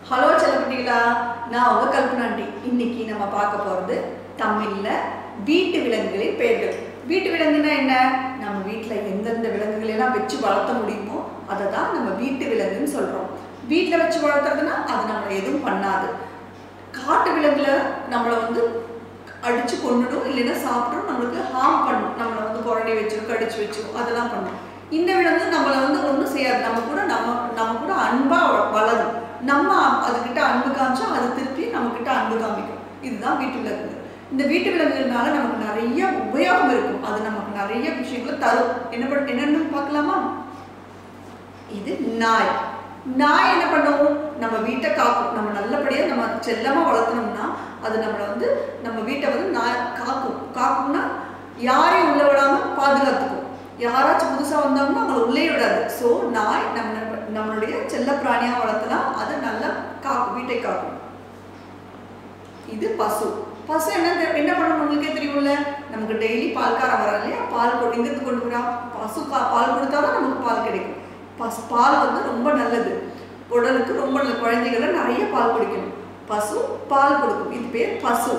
hello செல்லக்குட்டிகளா நான் உங்க கல்பனாண்டி இன்னைக்கு நம்ம பார்க்க போறது தமிழ்ல வீட்டு விலங்குகளின் பெயர்கள் வீட்டு விலங்குனா என்ன நம்ம வீட்டில் எந்தெந்த விலங்குகளை எல்லாம் வச்சு வளர்த்த முடியுமோ அதை தான் நம்ம வீட்டு விலங்குன்னு சொல்றோம் வீட்டில் வச்சு வளர்த்துறதுன்னா அது நம்மளை எதுவும் பண்ணாது காட்டு விலங்குல நம்மளை வந்து அடிச்சு கொண்டுடும் இல்லைன்னா சாப்பிட்டும் நம்மளுக்கு ஹார்ம் பண்ணும் நம்மளை வந்து புரண்டி வச்சிரும் கடிச்சு வச்சிரும் அதெல்லாம் பண்ணும் இந்த விலங்கு நம்மளை வந்து ஒன்றும் செய்யாது நம்ம கூட நம்ம நம்ம கூட அன்பா வ- வளரும் நம்ம அதுகிட்ட அன்பு காமிச்சா அது திருப்பி நம்ம கிட்ட அன்பு காமிக்கும் இதுதான் வீட்டு விலங்கு இந்த வீட்டு விலங்குகள்னால நமக்கு நிறைய உபயோகம் இருக்கும் அது நமக்கு நிறைய விஷயங்களை தரும் என்ன பண்ண என்னன்னு பார்க்கலாமா இது நாய் நாய் என்ன பண்ணும் நம்ம வீட்டை காக்கும் நம்ம நல்லபடியாக நம்ம செல்லமாக வளர்த்தனோம்னா அது நம்மளை வந்து நம்ம வீட்டை வந்து நாய் காக்கும் காக்கும்னா யாரையும் உள்ள விடாம பாதுகாத்துக்கும் யாராச்சும் புதுசாக வந்தாங்கன்னா அவங்கள உள்ளே விடாது ஸோ நாய் நம்ம நம்மளுடைய செல்ல பிராணியாக வளர்த்தனா அது நல்லா காக்கும் வீட்டை காக்கும் இது பசு பசு என்ன தெ- என்ன பண்ணணும் உங்களுக்கே தெரியும்ல நமக்கு டெய்லி பால்காரன் வரா இல்லையா பால் கொண்டு இங்கிருந்து கொண்டு வரா பசு கா- பால் கொடுத்தா தான் நமக்கு பால் கிடைக்கும் பசு பால் வந்து ரொம்ப நல்லது உடலுக்கு ரொம்ப நல்ல குழந்தைகளை நிறைய பால் குடிக்கணும் பசு பால் கொடுக்கும் இது பேர் பசு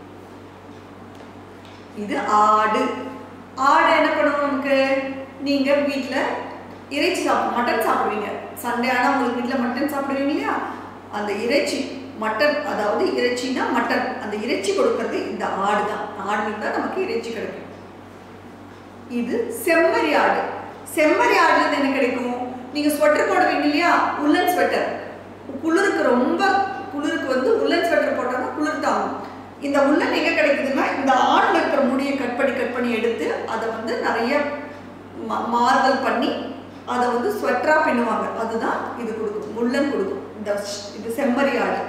இது ஆடு ஆடு என்ன பண்ணும் நமக்கு நீங்க வீட்ல இறைச்சி சாப்பிடும் மட்டன் சாப்பிடுவீங்க சண்டே ஆனா உங்களுக்கு வீட்ல மட்டன் சாப்பிடுவீங்க இல்லையா அந்த இறைச்சி மட்டன் அதாவது இறைச்சினா மட்டன் அந்த இறைச்சி கொடுக்கறது இந்த ஆடு தான் ஆடு தான் நமக்கு இறைச்சி கிடைக்கும் இது செம்மறி ஆடு செம்மறி ஆடுல இருந்து என்ன கிடைக்கும் நீங்க ஸ்வெட்டர் போடுவீங்க இல்லையா உள்ளன் ஸ்வெட்டர் குளிருக்கு ரொம்ப குளிருக்கு வந்து உள்ளன் ஸ்வெட்டர் போட்டோம்னா குளிர் தாங்கும் இந்த உள்ளன் எங்க கிடைக்குதுன்னா இந்த ஆடுல இருக்கிற முடியை கட் பண்ணி கட் பண்ணி எடுத்து அதை வந்து நிறைய மா- மாறுதல் பண்ணி அதை வந்து ஸ்வெட்டரா பின்னுவாங்க அதுதான் இது கொடுக்கும் உள்ளன் கொடுக்கும் இந்த ஷ்- இது செம்மறி ஆடு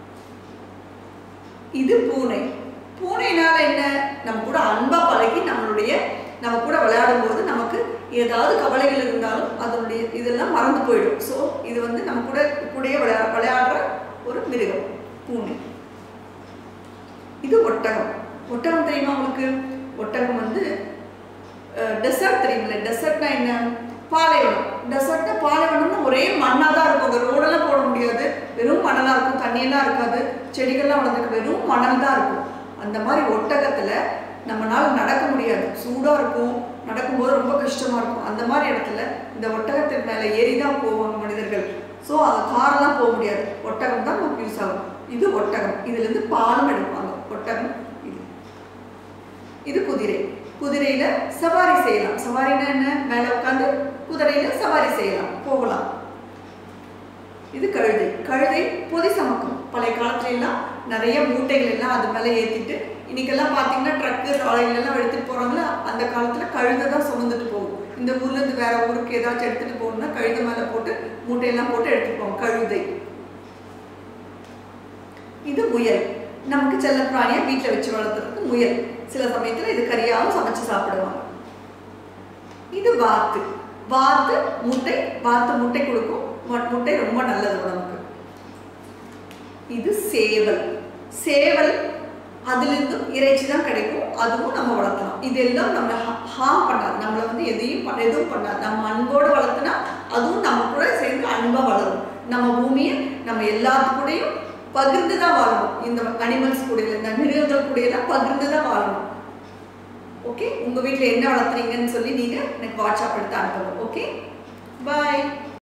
இது பூனை பூனைனால என்ன நம்ம கூட அன்பா பழகி நம்மளுடைய நம்ம கூட விளையாடும் போது நமக்கு ஏதாவது கவலைகள் இருந்தாலும் அதனுடைய இதெல்லாம் மறந்து போயிடும் ஸோ இது வந்து நம்ம கூட கூடயே விளையா விளையாடுற ஒரு மிருகம் பூனை இது ஒட்டகம் ஒட்டகம் தெரியுமா உங்களுக்கு ஒட்டகம் வந்து டெசர்ட் தெரியுமில்ல டெசர்ட்னா என்ன பாலைவனம் டெசர்ட்னா பாலைவனம்னா ஒரே மண்ணாக தான் இருக்கும் அங்கே ரோடெல்லாம் போட முடியாது வெறும் மணலாக இருக்கும் தண்ணியெல்லாம் இருக்காது செடிகள்லாம் வளர்ந்துருக்கு வெறும் மணல் தான் இருக்கும் அந்த மாதிரி ஒட்டகத்தில் நம்மளால நடக்க முடியாது சூடாக இருக்கும் நடக்கும்போது ரொம்ப கஷ்டமாக இருக்கும் அந்த மாதிரி இடத்துல இந்த ஒட்டகத்தின் மேலே ஏறி தான் போவாங்க மனிதர்கள் ஸோ அது காரெல்லாம் போக முடியாது ஒட்டகம் தான் நமக்கு யூஸ் ஆகும் இது ஒட்டகம் இதுலேருந்து பாலும் எடுப்பாங்க ஒட்டகம் இது இது குதிரை குதிரையில சவாரி செய்யலாம் சவாரினா என்ன மேலே உட்காந்து குதிரையில சவாரி செய்யலாம் போகலாம் இது கழுதை கழுதை பொதி சமக்கும் பழைய காலத்துல எல்லாம் நிறைய மூட்டைகள் எல்லாம் அது மேலே ஏத்திட்டு இன்னைக்கெல்லாம் பார்த்தீங்கன்னா ட்ரக்கு லாரிகள் எல்லாம் எடுத்துட்டு போறாங்களா அந்த காலத்துல கழுதை தான் சுமந்துட்டு போகும் இந்த ஊர்ல இருந்து வேற ஊருக்கு ஏதாச்சும் எடுத்துட்டு போகணும்னா கழுதை மேலே போட்டு மூட்டையெல்லாம் போட்டு எடுத்துட்டு போவோம் கழுதை இது முயல் நமக்கு செல்ல பிராணியா வீட்டில் வச்சு வளர்த்துறதுக்கு முயல் சில சமயத்துல இது கறியாவும் சமைச்சு சாப்பிடுவாங்க இது வாத்து வாத்து முட்டை வாத்து முட்டை கொடுக்கும் மு- முட்டை ரொம்ப நல்லது உடம்புக்கு இது சேவல் சேவல் அதிலிருந்தும் இறைச்சி தான் கிடைக்கும் அதுவும் நம்ம வளர்த்தலாம் இதெல்லாம் நம்ம ஹார்ம் பண்ணாது நம்மளை வந்து எதையும் பண்ண எதுவும் பண்ணாது நம்ம அன்போடு வளர்த்துனா அதுவும் நம்ம கூட சேர்ந்து அன்பா வளரும் நம்ம பூமியை நம்ம எல்லாத்து கூடயும் பகிர்ந்து தான் வாழணும் இந்த அனிமல்ஸ் கூட இந்த மிருகங்கள் கூட எல்லாம் பகிர்ந்து தான் வாழணும் ஓகே உங்க வீட்டில் என்ன வளர்த்துறீங்கன்னு சொல்லி நீங்க எனக்கு வாட்ஸ்அப் எடுத்து அனுப்பணும் ஓகே பாய்